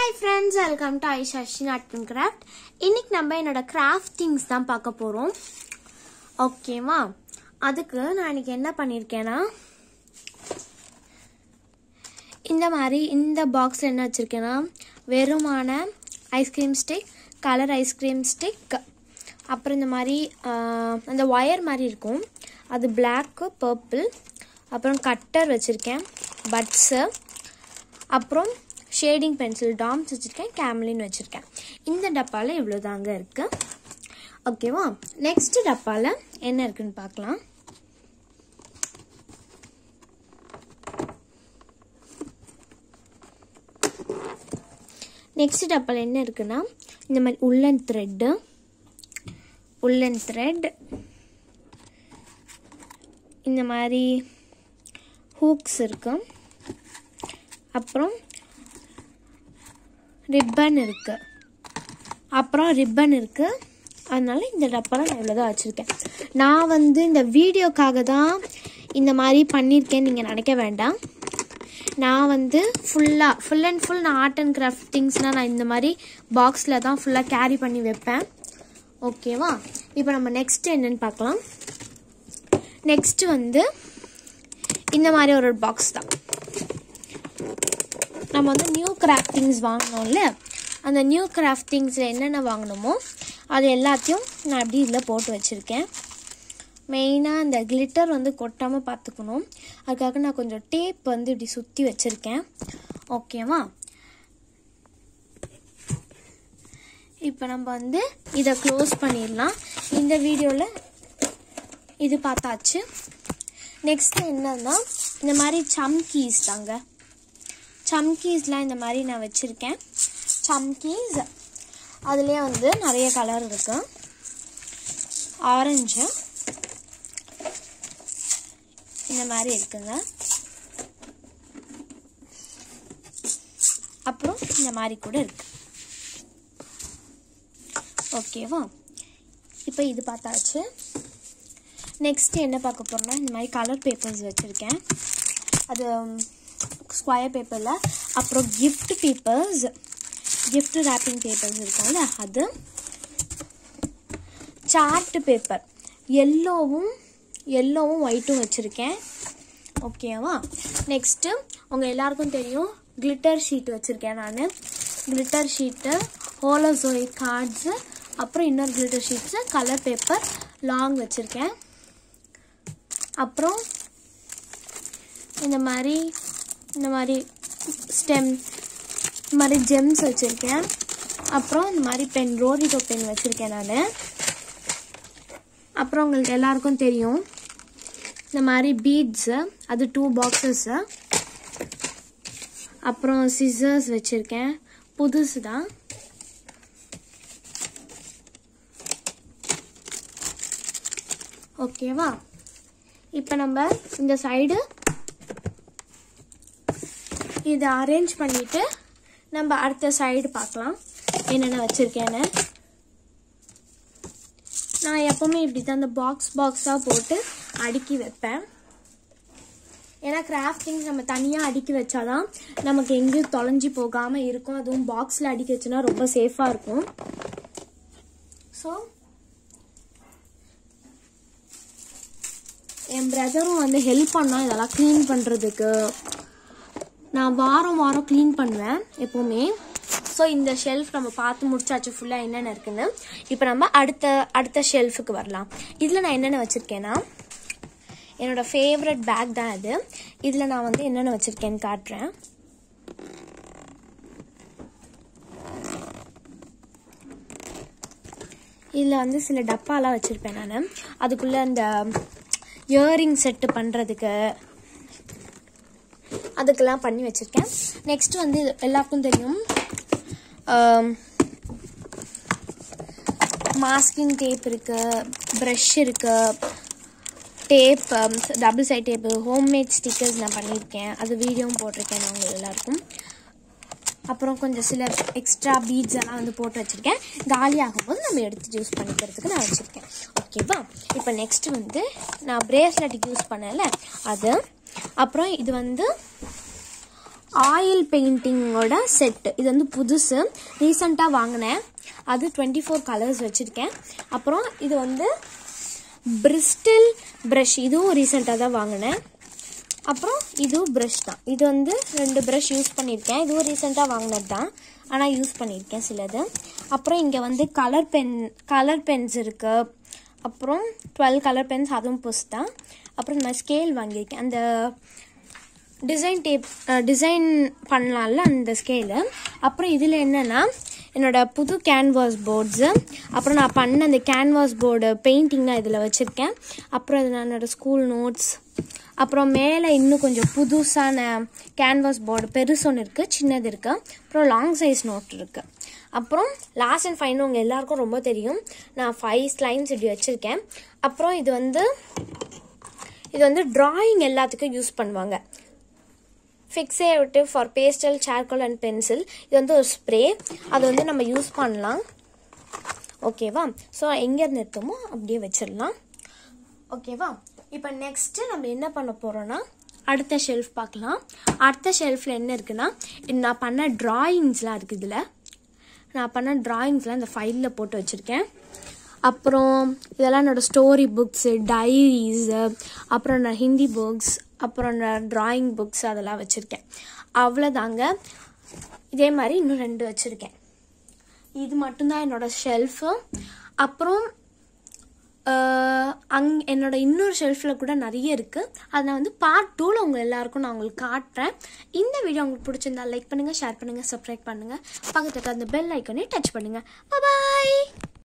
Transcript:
hi friends welcome to Aisha Ashwin art and craft இன்னைக்கு நம்ம என்னோட கிராஃப்ட் திங்ஸ் தான் பார்க்க போகிறோம் ஓகேவா அதுக்கு நான் இன்னைக்கு என்ன பண்ணியிருக்கேன்னா இந்த மாதிரி இந்த பாக்ஸில் என்ன வச்சுருக்கேன்னா வெறுமான ice cream stick colour ice cream stick அப்புறம் இந்த மாதிரி ஆஹ், அந்த ஒயர் மாதிரி இருக்கும் அது பிளாக்கு பர்பிள் அப்புறம் கட்டர் வச்சுருக்கேன் பட்ஸு அப்புறம் ஷேடிங் பென்சில் டாம்ஸ் வச்சுருக்கேன் கேம்லின் வச்சுருக்கேன் இந்த டப்பாவில் இவ்வளோ தாங்க இருக்குது ஓகேவா நெக்ஸ்ட் டப்பாவில் என்ன இருக்குன்னு பார்க்கலாம் நெக்ஸ்ட் டப்பாவில் என்ன இருக்குன்னா இந்த மாதிரி உள்ளன் த்ரெட்டு உள்ளன் த்ரெட் இந்த மாதிரி ஹூக்ஸ் இருக்கு அப்புறம் ரிப்பன் இருக்கு அப்புறம் ரிப்பன் இருக்கு அதனால இந்த டப்பாவில் நான் இவ்வளோதான் வச்சுருக்கேன் நான் வந்து இந்த வீடியோக்காக தான் இந்த மாதிரி பண்ணியிருக்கேன்னு நீங்கள் நினைக்க வேண்டாம் நான் வந்து ஃபுல்லாக ஃபுல் அண்ட் ஃபுல் நான் ஆர்ட் அண்ட் கிராஃப்ட் திங்ஸ்னால் நான் இந்த மாதிரி பாக்ஸில் தான் ஃபுல்லாக கேரி பண்ணி வைப்பேன் ஓகேவா இப்போ நம்ம நெக்ஸ்ட் என்னன்னு பார்க்கலாம் நெக்ஸ்ட் வந்து இந்த மாதிரி ஒரு பாக்ஸ் தான் நம்ம வந்து நியூ கிராஃப்டிங்ஸ் வாங்கினோம்ல அந்த நியூ கிராஃப்டிங்ஸில் என்னென்ன வாங்கினோமோ அது எல்லாத்தையும் நான் அப்படி இதில் போட்டு வச்சுருக்கேன் மெயினாக அந்த கிளிட்டர் வந்து கொட்டாமல் பார்த்துக்கணும் அதுக்காக நான் கொஞ்சம் டேப் வந்து இப்படி சுற்றி வச்சுருக்கேன் ஓகேவா இப்போ நம்ம வந்து இதை க்ளோஸ் பண்ணிடலாம் இந்த வீடியோவில் இது பார்த்தாச்சு நெக்ஸ்ட் என்னன்னா இந்த மாதிரி சம்கீஸ் தாங்க சம்கீஸ்லாம் இந்த மாதிரி நான் வச்சுருக்கேன் சம்கீஸ் அதுலேயே வந்து நிறைய கலர் இருக்கு ஆரஞ்சு இந்த மாதிரி இருக்குங்க அப்புறம் இந்த மாதிரி கூட இருக்கு ஓகேவா இப்போ இது பார்த்தாச்சு நெக்ஸ்ட் என்ன பார்க்க போறோம்னா இந்த மாதிரி கலர் பேப்பர்ஸ் வச்சுருக்கேன் அது ஸ்கொயர் பேப்பரில் அப்புறம் gift papers gift wrapping papers இருக்கும்ல அது சார்ட் பேப்பர் எல்லோவும் எல்லோவும் ஒயிட்டும் வச்சுருக்கேன் ஓகேவா நெக்ஸ்ட்டு உங்கள் எல்லாருக்கும் தெரியும் கிளிட்டர் ஷீட் வச்சுருக்கேன் நான் கிளிட்டர் ஷீட்டு ஹோலோசோய் கார்ட்ஸு அப்புறம் இன்னொரு glitter sheets colour paper long வச்சுருக்கேன் அப்புறம் இந்த மாதிரி இந்த மாதிரி ஸ்டெம் இந்த மாதிரி ஜெம்ஸ் வச்சுருக்கேன் அப்புறம் இந்த மாதிரி பென் ரோரிகோ பென் வச்சுருக்கேன் நான் அப்புறம் உங்களுக்கு எல்லாருக்கும் தெரியும் இந்த மாதிரி பீட்ஸு அது டூ பாக்ஸஸ்ஸு அப்புறம் சிசர்ஸ் வச்சுருக்கேன் புதுசு தான் ஓகேவா இப்போ நம்ம இந்த சைடு இதை அரேஞ்ச் பண்ணிட்டு நம்ம அடுத்த சைடு பார்க்கலாம் என்னென்ன வச்சுருக்கேன்னு நான் எப்பவுமே இப்படி தான் அந்த பாக்ஸ் பாக்ஸாக போட்டு அடுக்கி வைப்பேன் ஏன்னா கிராஃப்டிங் நம்ம தனியாக அடுக்கி வச்சாதான் நமக்கு எங்கேயும் தொலைஞ்சி போகாமல் இருக்கும் அதுவும் பாக்ஸில் அடுக்கி வச்சுன்னா ரொம்ப சேஃபாக இருக்கும் ஸோ என் பிரதரும் வந்து ஹெல்ப் பண்ணான் இதெல்லாம் க்ளீன் பண்ணுறதுக்கு நான் வாரம் வாரம் க்ளீன் பண்ணுவேன் எப்போவுமே ஸோ இந்த ஷெல்ஃப் நம்ம பார்த்து முடிச்சாச்சு ஃபுல்லாக என்னென்ன இருக்குன்னு இப்போ நம்ம அடுத்த அடுத்த ஷெல்ஃபுக்கு வரலாம் இதில் நான் என்னென்ன வச்சுருக்கேன்னா என்னோட ஃபேவரட் பேக் தான் இது இதில் நான் வந்து என்னென்ன வச்சுருக்கேன்னு காட்டுறேன் இதில் வந்து சில டப்பாலாம் வச்சுருப்பேன் நான் அதுக்குள்ளே அந்த இயரிங் செட்டு பண்ணுறதுக்கு அதுக்கெல்லாம் பண்ணி வச்சுருக்கேன் நெக்ஸ்ட் வந்து இது எல்லாருக்கும் தெரியும் மாஸ்கிங் டேப் இருக்கு ப்ரஷ் இருக்கு tape double side tape homemade stickers நான் பண்ணியிருக்கேன் அது வீடியோவும் போட்டிருக்கேன் நான் உங்கள் எல்லாருக்கும் அப்புறம் கொஞ்சம் சில எக்ஸ்ட்ரா பீட்ஸ் எல்லாம் வந்து போட்டு வச்சுருக்கேன் காலி ஆகும்போது நம்ம எடுத்து யூஸ் பண்ணிக்கிறதுக்கு நான் வச்சுருக்கேன் ஓகேவா இப்போ நெக்ஸ்ட் வந்து நான் பிரேஸ்லெட்டுக்கு யூஸ் பண்ணல அது அப்புறம் இது வந்து ஆயில் பெயிண்டிங்கோட செட்டு இது வந்து புதுசு ரீசண்டாக வாங்கினேன் அது டுவெண்ட்டி ஃபோர் கலர்ஸ் வச்சுருக்கேன் அப்புறம் இது வந்து பிரிஸ்டல் ப்ரஷ் இதுவும் ரீசெண்டாக தான் வாங்கினேன் அப்புறம் இதுவும் ப்ரஷ் தான் இது வந்து ரெண்டு ப்ரஷ் யூஸ் பண்ணியிருக்கேன் இதுவும் ரீசெண்டாக வாங்கினது தான் ஆனால் யூஸ் பண்ணியிருக்கேன் சிலது அப்புறம் இங்கே வந்து கலர் பென் கலர் பென்ஸ் இருக்குது அப்புறம் டுவெல் கலர் பென்ஸ் அதுவும் புஸ் தான் அப்புறம் நான் ஸ்கேல் வாங்கியிருக்கேன் அந்த டிசைன் டேப் டிசைன் பண்ணலாம்ல அந்த ஸ்கேலு அப்புறம் இதில் என்னென்னா என்னோட புது கேன்வாஸ் போர்ட்ஸு அப்புறம் நான் பண்ண அந்த கேன்வாஸ் போர்டு பெயிண்டிங் தான் இதில் வச்சுருக்கேன் அப்புறம் இது என்னோட ஸ்கூல் நோட்ஸ் அப்புறம் மேலே இன்னும் கொஞ்சம் புதுசான கேன்வாஸ் போர்டு பெருசு ஒன்று இருக்குது சின்னது இருக்குது அப்புறம் லாங் சைஸ் நோட் இருக்குது அப்புறம் லாஸ்ட் அண்ட் ஃபைனல் உங்கள் எல்லாருக்கும் ரொம்ப தெரியும் நான் ஃபைவ் லைன்ஸ் இப்படி வச்சுருக்கேன் அப்புறம் இது வந்து இது வந்து டிராயிங் எல்லாத்துக்கும் யூஸ் பண்ணுவாங்க fixative for pastel charcoal and pencil இது வந்து ஒரு ஸ்ப்ரே அது வந்து நம்ம யூஸ் பண்ணலாம் ஓகேவா ஸோ எங்கேருந்து எடுத்தோமோ அப்படியே வச்சிடலாம் ஓகேவா இப்போ நெக்ஸ்ட்டு நம்ம என்ன பண்ண போகிறோன்னா அடுத்த ஷெல்ஃப் பார்க்கலாம் அடுத்த ஷெல்ஃபில் என்ன இருக்குன்னா நான் பண்ண ட்ராயிங்ஸ்லாம் இருக்குது இதில் நான் பண்ண ட்ராயிங்ஸ்லாம் இந்த ஃபைலில் போட்டு வச்சுருக்கேன் அப்புறம் இதெல்லாம் என்னோடய ஸ்டோரி புக்ஸு டைரிஸு அப்புறம் நான் ஹிந்தி புக்ஸ் அப்புறம் நான் ட்ராயிங் புக்ஸ் அதெல்லாம் வச்சுருக்கேன் அவ்வளோதாங்க இதே மாதிரி இன்னும் ரெண்டு வச்சுருக்கேன் இது மட்டும்தான் என்னோடய ஷெல்ஃபு அப்புறம் அங் என்னோட இன்னொரு ஷெல்ஃபில் கூட நிறைய இருக்குது அதை நான் வந்து பார்ட் டூவில் உங்கள் எல்லாருக்கும் நான் உங்களுக்கு காட்டுறேன் இந்த வீடியோ உங்களுக்கு பிடிச்சிருந்தா லைக் பண்ணுங்கள் ஷேர் பண்ணுங்கள் சப்ஸ்கிரைப் பண்ணுங்கள் பக்கத்தில் அந்த பெல் ஐக்கனே டச் பண்ணுங்கள் பாய்